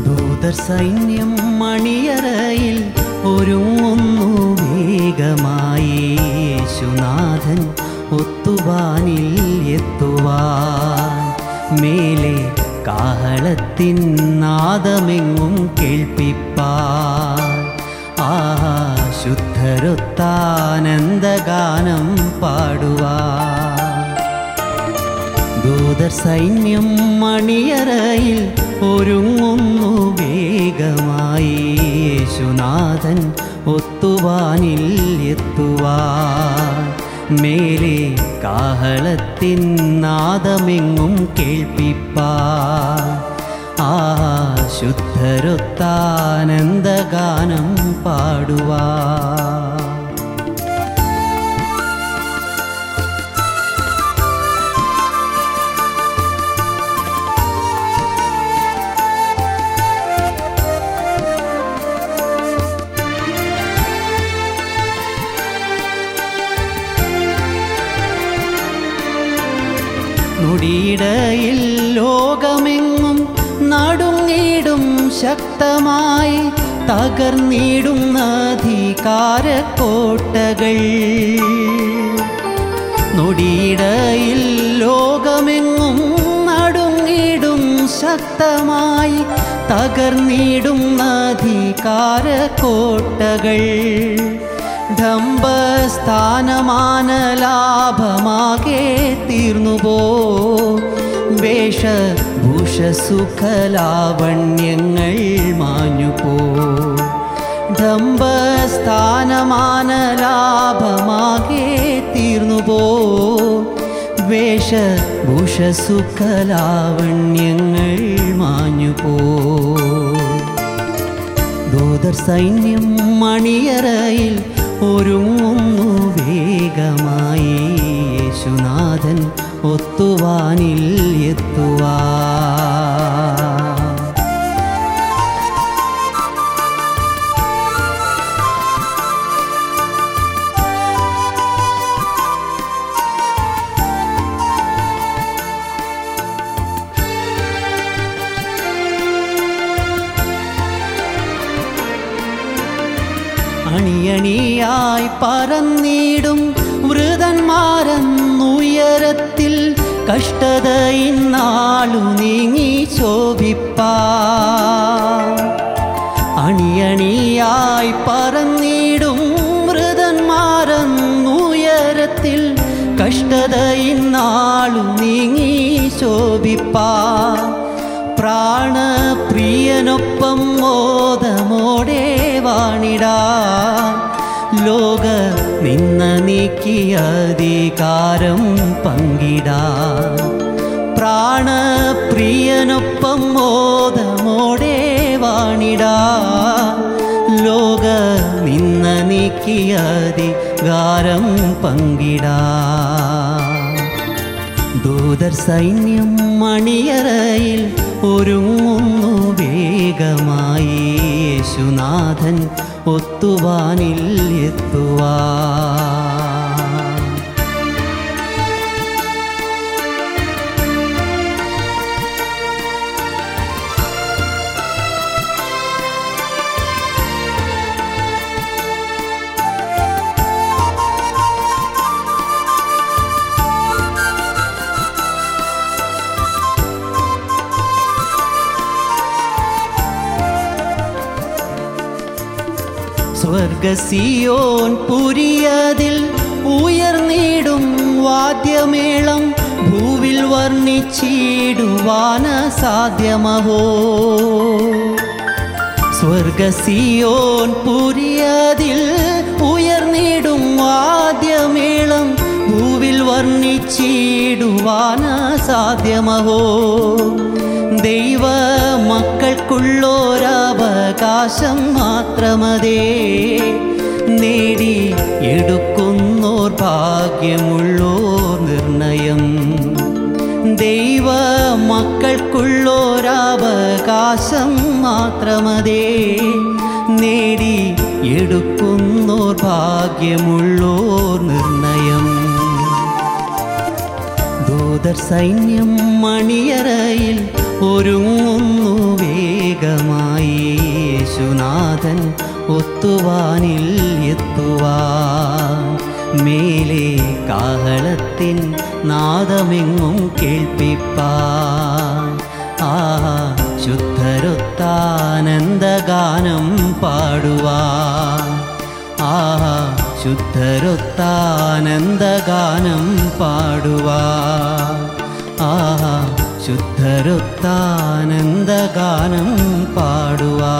ദൂതർ സൈന്യം മണിയറയിൽ ഒരുങ്ങുന്നു വേഗമായി യേശുനാഥൻ ഒത്തുവാനിൽ എത്തുവാൻ മേലെ കാഹളത്തിൻ നാദമെങ്ങും കേൾപ്പിപ്പാൻ ആ ശുദ്ധരൊത്താനന്ദഗാനം പാടുവാൻ ദൂതർ സൈന്യം മണിയറയിൽ ഒരുങ്ങുന്നു വേഗമായി യേശുനാഥൻ ഒത്തുവാനിൽ എത്തുവാൻ മേലെ കാഹളത്തിൻ നാദമെങ്ങും കേൾപ്പിപ്പാൻ ആ ശുദ്ധരൊത്താനന്ദഗാനം പാടുവാൻ നൊടിയിടയിൽ ലോകമെങ്ങും നടുങ്ങിടും ശക്തമായി തകർന്നിടുന്ന അധികാരക്കോട്ടകൾ നൊടിയിടയിൽ ലോകമെങ്ങും നടുങ്ങിടും ശക്തമായി തകർന്നിടുന്ന അധികാരക്കോട്ടകൾ ഡംബസ്ഥാനമാന ലാഭമാകെ തീർന്നുപോ വേഷഭൂഷസുഖലാവണ്യങ്ങൾ മാഞ്ഞുപോ ഡംബസ്ഥാനമാന ലാഭമാകെ തീർന്നുപോ വേഷഭൂഷസുഖലാവണ്യങ്ങൾ മാഞ്ഞുപോ ദൂതർ സൈന്യം മണിയറയിൽ ഒരുങ്ങുന്നു വേഗമായി യേശുനാഥൻ ഒത്തുവാനിൽ എത്തുവാ അണിയണിയായി പറന്നിടും വൃതന്മാരെന്നുയരത്തിൽ കഷ്ടതയിന്നാളു നീങ്ങി ശോഭിപ്പാ അണിയണിയായി പറന്നിടും മൃതന്മാരെന്നുയരത്തിൽ കഷ്ടതയിന്നാളു നീങ്ങി ശോഭിപ്പാ പ്രാണപ്രിയനൊപ്പം മോദമോടെ വാണിടാ ലോക നിന്ന നീക്കിയ അധികാരം പങ്കിടാ പ്രാണപ്രിയനൊപ്പം മോദമോടെ വാണിടാ ലോക നിന്ന നീക്കിയ അധികാരം പങ്കിടാ ദൂതർ സൈന്യം മണിയറയിൽ ഒരുങ്ങുന്നു വേഗമായി യേശുനാഥൻ ഒത്തുവാനിൽ എത്തുവാ സ്വർഗസിയോൻ പുരിയതിൽ ഉയർന്നിടും വാദ്യമേളം ഭൂവിൽ വർണ്ണിച്ചിടുവാന സാധ്യമഹോ സ്വർഗസിയോൻ പുരിയതിൽ ഉയർന്നിടും വാദ്യമേളം ഭൂവിൽ വർണ്ണിച്ചിടുവാന സാധ്യമഹോ ദൈവ മക്കൾക്കുള്ളോരവകാശം മാത്രമതേ നേടി എടുക്കുന്നോർ ഭാഗ്യമുള്ളോർ നിർണയം ദൈവ മക്കൾക്കുള്ളോരവകാശം മാത്രമതേ നേടി എടുക്കുന്നോർ ഭാഗ്യമുള്ളോർ നിർണയം ദൂതർ സൈന്യം മണിയറയിൽ ഒരുങ്ങുന്നു വേഗമാ യേശുനാഥൻ ഒത്തുവാനിൽ എത്തുവാൻ മേലെ കാഹളത്തിൻ നാദമെങ്ങും കേൾപ്പിപ്പാൻ ആ ശുദ്ധരൊത്താനന്ദഗാനം പാടുവാൻ ആ ശുദ്ധരൊത്താനന്ദഗാനം പാടുവാൻ ആ ശുദ്ധരൊത്താനന്ദഗാനം പാടുവാൻ